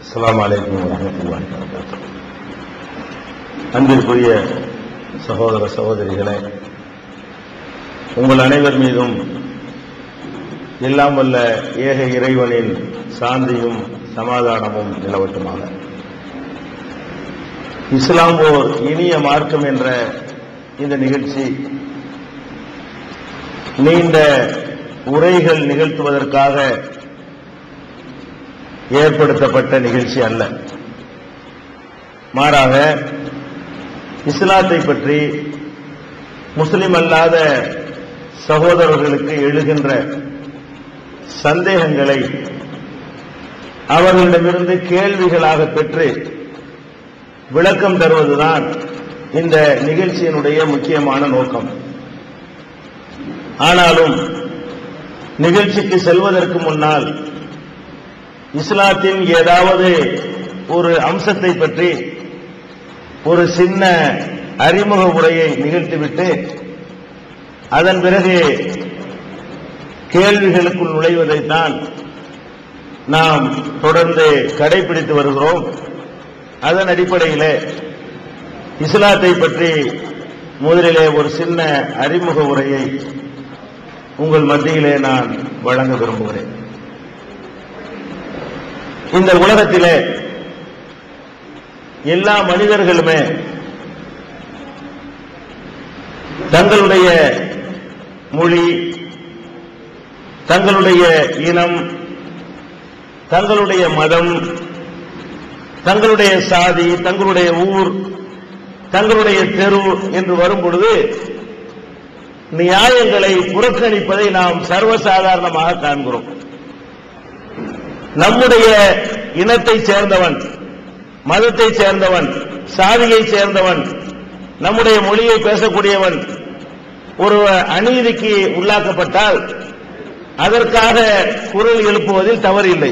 அஸ்ஸலாமு அலைக்கும் வரமத்துல்லாஹி வபரகாத்துஹு அன்பிற்குரிய சகோதர சகோதரிகளே உங்கள் அனைவர் மீதும் எல்லாம் வல்ல ஏக இறைவனின் சாந்தியும் சமாதானமும் நிலவட்டுமாக இஸ்லாம் ஓர் இனிய மார்க்கம் என்ற இந்த நிகழ்ச்சி நீண்ட உரைகள் நிகழ்த்துவதற்காக ஏற்படுத்தப்பட்ட நிகழ்ச்சி அல்ல மாறாக இஸ்லாத்தை பற்றி முஸ்லிம் அல்லாத சகோதரர்களுக்கு எழுகின்ற சந்தேகங்களை அவர்களிடமிருந்து கேள்விகளாக பெற்று விளக்கம் தருவதுதான் இந்த நிகழ்ச்சியினுடைய முக்கியமான நோக்கம் ஆனாலும் நிகழ்ச்சிக்கு செல்வதற்கு முன்னால் இஸ்லாத்தின் ஏதாவது ஒரு அம்சத்தை பற்றி ஒரு சின்ன அறிமுக உரையை நிகழ்த்திவிட்டு அதன் பிறகு கேள்விகளுக்குள் நுழைவதைத்தான் நாம் தொடர்ந்து கடைபிடித்து வருகிறோம் அதன் அடிப்படையிலே இஸ்லாத்தை பற்றி முதலிலே ஒரு சின்ன அறிமுக உரையை உங்கள் மத்தியிலே நான் வழங்க விரும்புகிறேன் இந்த உலகத்திலே எல்லா மனிதர்களுமே தங்களுடைய மொழி தங்களுடைய இனம் தங்களுடைய மதம் தங்களுடைய சாதி தங்களுடைய ஊர் தங்களுடைய தெரு என்று வரும் பொழுது நியாயங்களை புறக்கணிப்பதை நாம் சர்வசாதாரணமாக காண்கிறோம் நம்முடைய இனத்தை சேர்ந்தவன் மதத்தை சேர்ந்தவன் சாதியை சேர்ந்தவன் நம்முடைய மொழியை பேசக்கூடியவன் ஒரு அநீதிக்கு உள்ளாக்கப்பட்டால் அதற்காக குரல் எழுப்புவதில் தவறில்லை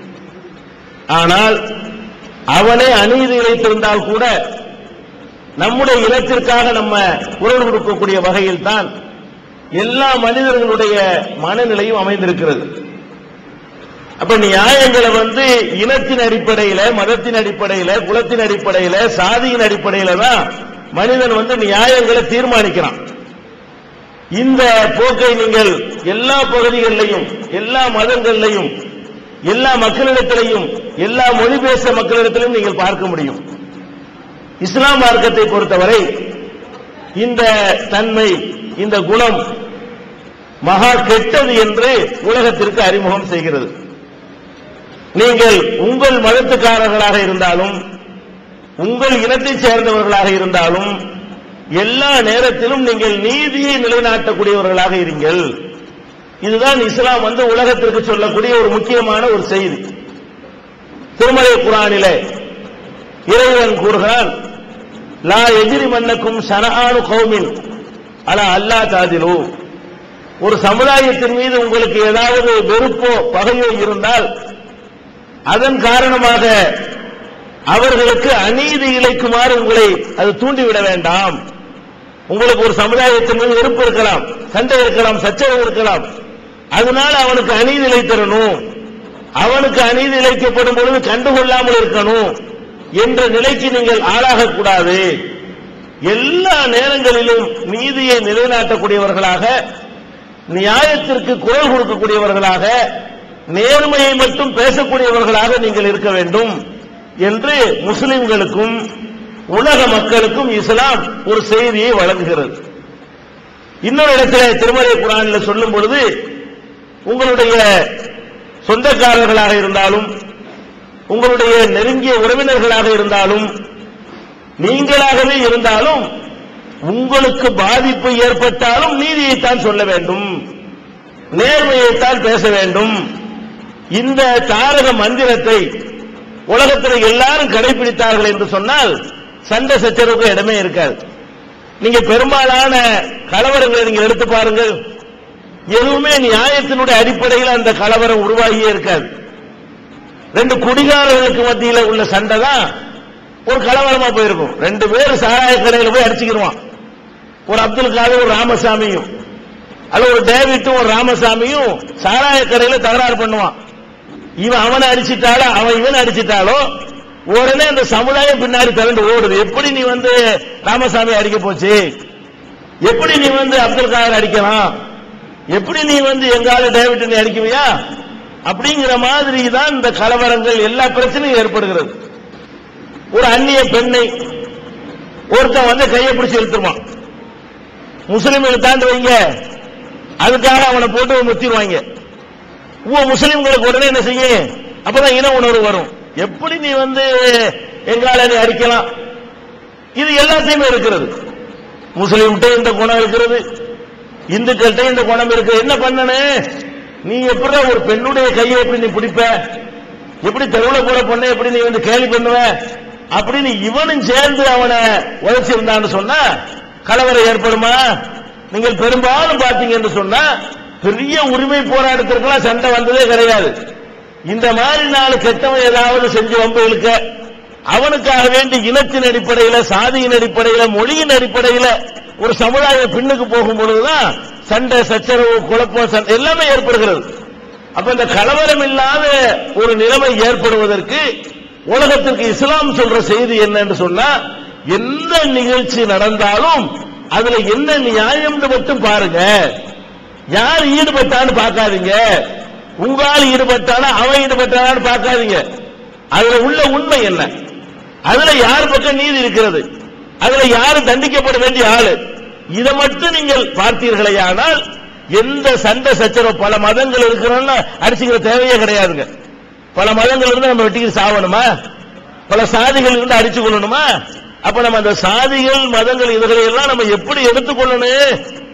ஆனால் அவனே அநீதி இழைத்திருந்தால் கூட நம்முடைய இனத்திற்காக நம்ம குரல் கொடுக்கக்கூடிய வகையில் தான் எல்லா மனிதர்களுடைய மனநிலையும் அமைந்திருக்கிறது அப்ப நியாயங்களை வந்து இனத்தின் அடிப்படையில மதத்தின் அடிப்படையில குலத்தின் அடிப்படையில சாதியின் அடிப்படையில தான் மனிதன் வந்து நியாயங்களை தீர்மானிக்கிறான் இந்த போக்கை நீங்கள் எல்லா பகுதிகளிலையும் எல்லா மதங்களிலையும் எல்லா மக்களிடத்திலையும் எல்லா மொழி பேச மக்களிடத்திலும் நீங்கள் பார்க்க முடியும் இஸ்லாம் மார்க்கத்தை பொறுத்தவரை இந்த தன்மை இந்த குணம் மகா கெட்டது என்று உலகத்திற்கு அறிமுகம் செய்கிறது நீங்கள் உங்கள் மதத்துக்காரர்களாக இருந்தாலும் உங்கள் இனத்தைச் சேர்ந்தவர்களாக இருந்தாலும் எல்லா நேரத்திலும் நீங்கள் நீதியை நிலைநாட்டக்கூடியவர்களாக இருங்கள் இதுதான் இஸ்லாம் வந்து உலகத்திற்கு சொல்லக்கூடிய ஒரு முக்கியமான ஒரு செய்தி திருமலை குரானிலே இறைவன் கூறுகிறான் லா எதிரி மன்னக்கும் சனஆனு கௌமின் அலா அல்லா தாதிலு ஒரு சமுதாயத்தின் மீது உங்களுக்கு ஏதாவது வெறுப்போ பகையோ இருந்தால் அதன் காரணமாக அவர்களுக்கு அநீதி இழைக்குமாறு உங்களை அது தூண்டிவிட வேண்டாம் உங்களுக்கு ஒரு சமுதாயத்தின் மீது வெறுப்பு இருக்கலாம் சண்டை இருக்கலாம் சச்சரவு இருக்கலாம் அதனால அவனுக்கு அநீதி இழைத்தரணும் அவனுக்கு அநீதி இழைக்கப்படும் பொழுது கண்டுகொள்ளாமல் இருக்கணும் என்ற நிலைக்கு நீங்கள் ஆளாகக்கூடாது எல்லா நேரங்களிலும் நீதியை நிலைநாட்டக்கூடியவர்களாக நியாயத்திற்கு குரல் கொடுக்கக்கூடியவர்களாக நேர்மையை மட்டும் பேசக்கூடியவர்களாக நீங்கள் இருக்க வேண்டும் என்று முஸ்லிம்களுக்கும் உலக மக்களுக்கும் இஸ்லாம் ஒரு செய்தியை வழங்குகிறது இன்னொரு இடத்துல திருமலை குரானில் சொல்லும் பொழுது உங்களுடைய சொந்தக்காரர்களாக இருந்தாலும் உங்களுடைய நெருங்கிய உறவினர்களாக இருந்தாலும் நீங்களாகவே இருந்தாலும் உங்களுக்கு பாதிப்பு ஏற்பட்டாலும் நீதியைத்தான் சொல்ல வேண்டும் நேர்மையைத்தான் பேச வேண்டும் இந்த தாரக மந்திரத்தை உலகத்தில் எல்லாரும் கடைபிடித்தார்கள் என்று சொன்னால் சண்டை சச்சரவுக்கு இடமே இருக்காது நீங்க பெரும்பாலான கலவரங்களை நீங்க எடுத்து பாருங்கள் எதுவுமே நியாயத்தினுடைய அடிப்படையில் அந்த கலவரம் உருவாகியே இருக்காது ரெண்டு குடிகாரர்களுக்கு மத்தியில உள்ள சண்டை தான் ஒரு கலவரமா போயிருக்கும் ரெண்டு பேரும் சாராய கடையில் போய் அடிச்சுக்கிடுவான் ஒரு அப்துல் காதர் ஒரு ராமசாமியும் அல்ல ஒரு டேவிட்டும் ஒரு ராமசாமியும் சாராய கடையில தகராறு பண்ணுவான் இவன் அவனை அடிச்சிட்டாலோ அவன் இவன் அடிச்சிட்டாலோ உடனே அந்த சமுதாயம் பின்னாடி திரண்டு ஓடுது எப்படி நீ வந்து ராமசாமி அடிக்க போச்சு எப்படி நீ வந்து அப்துல் காதர் அடிக்கலாம் எப்படி நீ வந்து எங்கால டேவிட் நீ அடிக்குவியா அப்படிங்கிற மாதிரி தான் இந்த கலவரங்கள் எல்லா பிரச்சனையும் ஏற்படுகிறது ஒரு அந்நிய பெண்ணை ஒருத்தன் வந்து கையை பிடிச்சு இழுத்துருவான் முஸ்லிம்களை தாண்டி வைங்க அதுக்காக அவனை போட்டு முத்திடுவாங்க உவ முஸ்லிம்களுக்கு உடனே என்ன செய்யும் அப்பதான் இன உணர்வு வரும் எப்படி நீ வந்து எங்கால நீ அடிக்கலாம் இது எல்லாத்தையுமே இருக்கிறது முஸ்லிம்கிட்ட இந்த குணம் இருக்கிறது இந்துக்கள்கிட்ட இந்த குணம் இருக்கு என்ன பண்ணனு நீ எப்படி ஒரு பெண்ணுடைய கையை எப்படி நீ பிடிப்ப எப்படி தெருவில் போற பொண்ணை எப்படி நீ வந்து கேலி பண்ணுவ அப்படின்னு இவனும் சேர்ந்து அவனை உழைச்சிருந்தான்னு சொன்னா கலவரம் ஏற்படுமா நீங்கள் பெரும்பாலும் பாத்தீங்கன்னு சொன்னா பெரிய உரிமை போராட்டத்திற்கெல்லாம் சண்டை வந்ததே கிடையாது இந்த மாதிரி நாலு கெட்டவன் ஏதாவது செஞ்சு வம்பு இழுக்க அவனுக்காக வேண்டி இனத்தின் அடிப்படையில சாதியின் அடிப்படையில மொழியின் அடிப்படையில ஒரு சமுதாயம் பின்னுக்கு போகும் பொழுதுதான் சண்டை சச்சரவு குழப்பம் சண்டை எல்லாமே ஏற்படுகிறது அப்ப இந்த கலவரம் இல்லாத ஒரு நிலைமை ஏற்படுவதற்கு உலகத்திற்கு இஸ்லாம் சொல்ற செய்தி என்னன்னு சொன்னா எந்த நிகழ்ச்சி நடந்தாலும் அதுல என்ன நியாயம்னு மட்டும் பாருங்க யார் ஈடுபட்டான்னு பார்க்காதீங்க உங்களால் ஈடுபட்டானா அவன் ஈடுபட்டானான்னு பார்க்காதீங்க அதுல உள்ள உண்மை என்ன அதுல யார் பக்கம் நீதி இருக்கிறது அதுல யாரு தண்டிக்கப்பட வேண்டிய ஆளு இதை மட்டும் நீங்கள் பார்த்தீர்களேயானால் எந்த சண்டை சச்சரவு பல மதங்கள் இருக்கிறோம்னா அடிச்சுக்கிற தேவையே கிடையாதுங்க பல மதங்கள் இருந்து நம்ம வெட்டிக்கு சாவணுமா பல சாதிகள் இருந்து அடிச்சு கொள்ளணுமா அப்ப நம்ம அந்த சாதிகள் மதங்கள் இதுகளை எல்லாம் நம்ம எப்படி எடுத்துக்கொள்ளணும்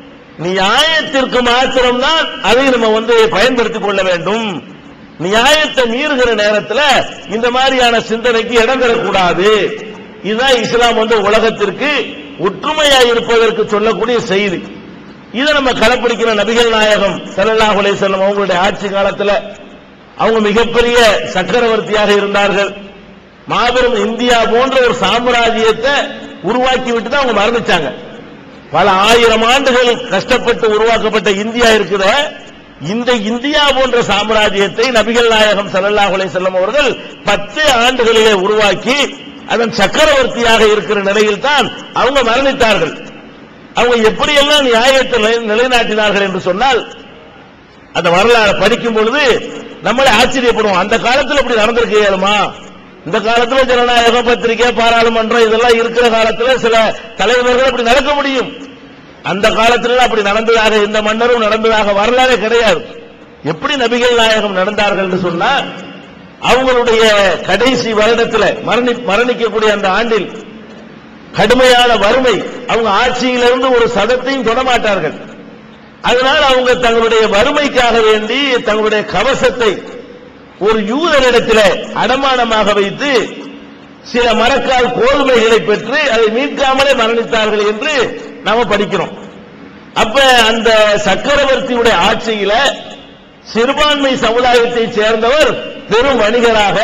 நியாயத்திற்கு மாத்திரம்தான் அதை நம்ம வந்து பயன்படுத்திக் கொள்ள வேண்டும் நியாயத்தை மீறுகிற நேரத்தில் இந்த மாதிரியான சிந்தனைக்கு இடம் தரக்கூடாது இதுதான் இஸ்லாம் வந்து உலகத்திற்கு ஒற்றுமையாக இருப்பதற்கு சொல்லக்கூடிய செய்தி இதை நம்ம கடைப்பிடிக்கிற நபிகள் நாயகம் ஸல்லல்லாஹு அலைஹி வஸல்லம் அவங்களுடைய ஆட்சி காலத்துல அவங்க மிகப்பெரிய சக்கரவர்த்தியாக இருந்தார்கள் மாபெரும் இந்தியா போன்ற ஒரு சாம்ராஜ்யத்தை உருவாக்கி விட்டு தான் அவங்க மரணிச்சாங்க பல ஆயிரம் ஆண்டுகள் கஷ்டப்பட்டு உருவாக்கப்பட்ட இந்தியா இருக்குத இந்த இந்தியா போன்ற சாம்ராஜ்யத்தை நபிகள் நாயகம் ஸல்லல்லாஹு அலைஹி வஸல்லம் அவர்கள் பத்து ஆண்டுகளிலே உருவாக்கி அதன் சக்கரவர்த்தியாக இருக்கிற நிலையில் தான் அவங்க மரணித்தார்கள் அவங்க எப்படியெல்லாம் நியாயத்தை நிலை- நிலைநாட்டினார்கள் என்று சொன்னால் அந்த வரலாறு படிக்கும் பொழுது நம்மளே ஆச்சரியப்படுவோம் அந்த காலத்துல இப்படி நடந்திருக்கு இயலுமா இந்த காலத்துல ஜனநாயக பத்திரிகை பாராளுமன்றம் இதெல்லாம் இருக்கிற காலத்துல சில தலைவர்கள் அப்படி நடக்க முடியும் அந்த காலத்துல அப்படி நடந்ததாக இந்த மன்னரும் நடந்ததாக வரலாறே கிடையாது எப்படி நபிகள் நாயகம் நடந்தார்கள் என்று சொன்னா அவங்களுடைய கடைசி வருடத்துல மரணி மரணிக்கக்கூடிய அந்த ஆண்டில் கடுமையான வறுமை அவங்க ஆட்சியிலிருந்து ஒரு சதத்தையும் தொடமாட்டார்கள் அதனால் அவங்க தங்களுடைய வறுமைக்காக வேண்டி தங்களுடைய கவசத்தை ஒரு யூதரிடத்தில் அடமானமாக வைத்து சில மரக்கால் கோதுமைகளை பெற்று அதை மீட்காமலே மரணித்தார்கள் என்று நாம படிக்கிறோம் அப்ப அந்த சக்கரவர்த்தியுடைய ஆட்சியில சிறுபான்மை சமுதாயத்தை சேர்ந்தவர் பெரும் வணிகராக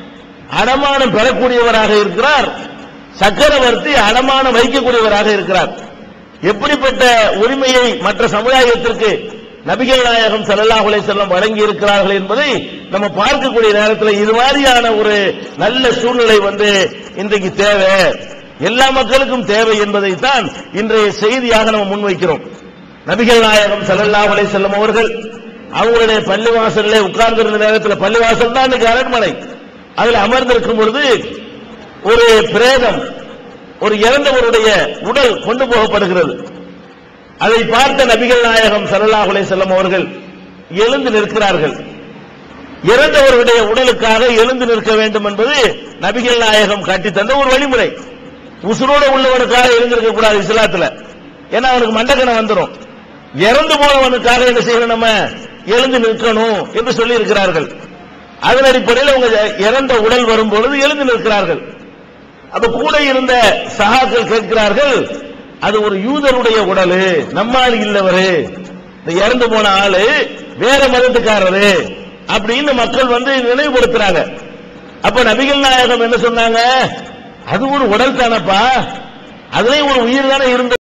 அடமானம் பெறக்கூடியவராக இருக்கிறார் சக்கரவர்த்தி அடமானம் வைக்கக்கூடியவராக இருக்கிறார் எப்படிப்பட்ட உரிமையை மற்ற சமுதாயத்திற்கு நபிகள் நாயகம் ஸல்லல்லாஹு அலைஹி வஸல்லம் வழங்கி இருக்கிறார்கள் என்பதை நம்ம பார்க்கக்கூடிய நேரத்தில் இது மாதிரியான ஒரு நல்ல சூழ்நிலை வந்து இன்றைக்கு தேவை எல்லா மக்களுக்கும் தேவை என்பதை தான் இன்றைய செய்தியாக நம்ம முன்வைக்கிறோம் நபிகள் நாயகம் ஸல்லல்லாஹு அலைஹி வஸல்லம் அவர்கள் அவங்களுடைய பள்ளிவாசலிலே உட்கார்ந்திருந்த நேரத்தில் பள்ளிவாசல் தான் இன்னைக்கு அரண்மனை அதில் அமர்ந்திருக்கும் பொழுது ஒரு பிரேதம் ஒரு இறந்தவருடைய உடல் கொண்டு போகப்படுகிறது அதை பார்த்த நபிகள் நாயகம் ஸல்லல்லாஹு அலைஹி வஸல்லம் அவர்கள் எழுந்து நிற்கிறார்கள் இறந்தவருடைய உடலுக்காக எழுந்து நிற்க வேண்டும் என்பது நபிகள் நாயகம் காட்டி தந்த ஒரு வழிமுறை உசுரோட உள்ளவனுக்காக எழுந்திருக்க கூடாது இஸ்லாத்துல ஏன்னா அவனுக்கு மண்டக்கணம் வந்துடும் இறந்து போனவனுக்காக என்ன செய்யணும் நம்ம எழுந்து நிற்கணும் என்று சொல்லி இருக்கிறார்கள் அதன் அடிப்படையில் அவங்க இறந்த உடல் வரும் பொழுது எழுந்து நிற்கிறார்கள் அப்ப கூட இருந்த சகாக்கள் கேட்கிறார்கள் அது ஒரு யூதருடைய உடலு நம்மால் இல்லவரு இந்த இறந்து போன ஆளு வேற மதத்துக்காரரு அப்படின்னு மக்கள் வந்து நினைவுபடுத்துறாங்க அப்ப நபிகள் நாயகம் என்ன சொன்னாங்க அது ஒரு உடல் தானப்பா அதுலயும் ஒரு உயிர் தானே இருந்தது